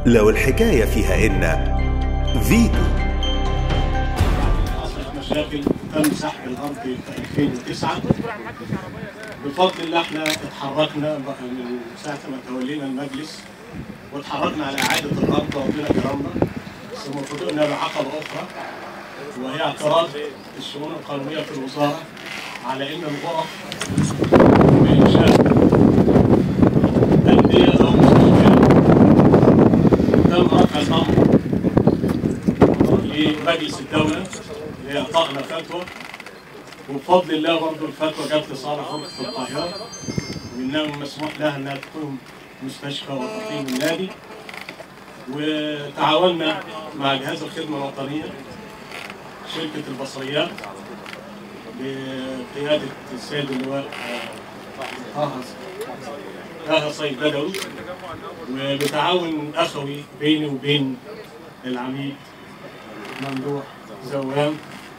لو الحكاية فيها إن فيتو حصلت مشاكل تم سحب الارض في 2009 بفضل الله احنا اتحركنا بقى من ساعه ما تولينا المجلس واتحركنا على اعاده الارض وربنا كرمنا ثم فوجئنا بعقبه اخرى وهي اعتراض الشؤون القانونيه في الوزاره على ان الغرف بانشاء انديه او مستشفيات تم رفع الامر لمجلس الدولة لإعطائنا فتوى وبفضل الله برضه الفتوى جت لصالح غرفة القاهرة وإنه مسموح لها إنها تكون مستشفى وتقييم النادي وتعاوننا مع جهاز الخدمة الوطنية شركة البصريات بقيادة السيد اللواء طه طه صيد بدوي وبتعاون أخوي بيني وبين العميد ممدوح زوام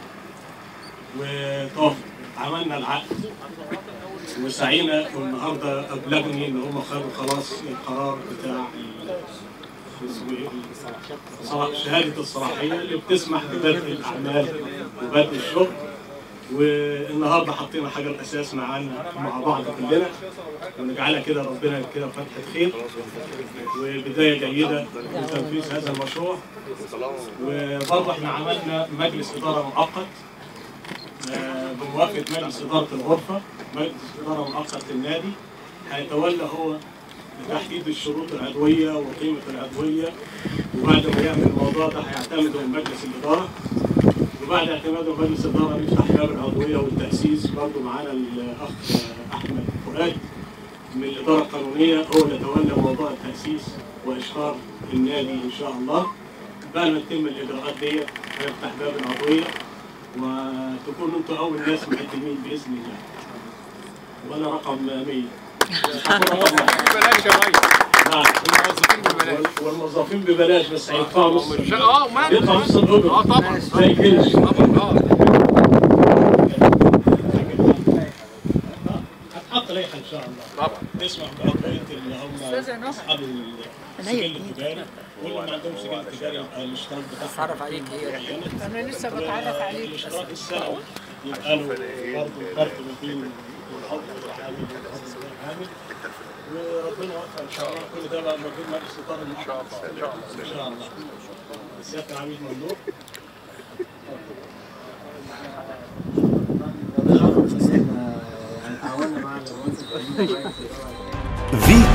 وطاف عملنا العقد وسعينا والنهارده ابلغني ان هم خدوا خلاص القرار بتاع ال- اسمه ايه صلاح- شهاده الصلاحيه اللي بتسمح ببدء الاعمال وبدء الشغل والنهارده حطينا حجر الاساس معانا مع بعض كلنا ونجعلها كده ربنا كده فتحه خير وبدايه جيده لتنفيذ هذا المشروع وبرضه احنا عملنا مجلس اداره مؤقت آه، بموافقه مجلس اداره الغرفه مجلس اداره مؤقت للنادي هيتولى هو تحديد الشروط العضويه وقيمه العضويه وبعد ما يعمل الموضوع ده هيعتمد من مجلس الاداره وبعد اعتماد مجلس الاداره نفتح باب العضويه والتاسيس برضه معانا الاخ احمد فؤاد من الاداره القانونيه هو اللي يتولى موضوع التاسيس واشهار النادي ان شاء الله بعد ما تتم الاجراءات ديت هنفتح باب العضويه وتكونوا انتوا اول ناس مقدمين باذن الله وانا رقم 100 هكون رقم واحد. ببلاش يا ريس نعم الموظفين ببلاش والموظفين ببلاش بس هيدفعوا نص اه ما يدفع نص الاجره اه طبعا زي كده طبعا اه هتحط لائحه ان شاء الله طبعا تسمح بأدوية اللي هم أصحاب السجل التجاري واللي ما عندهمش سجل تجاري يبقى الاشتراك بتاعهم اتعرف عليك هي انا لسه بتعرف عليك الاشتراك السنوي يبقى له برضه فرق ما بين الحب والعامل والحب غير عامل وربنا يوفق ان شاء الله كل ده بقى موجود مجلس الاداره ان شاء الله ان شاء الله سياده العميد ممدوح فيتو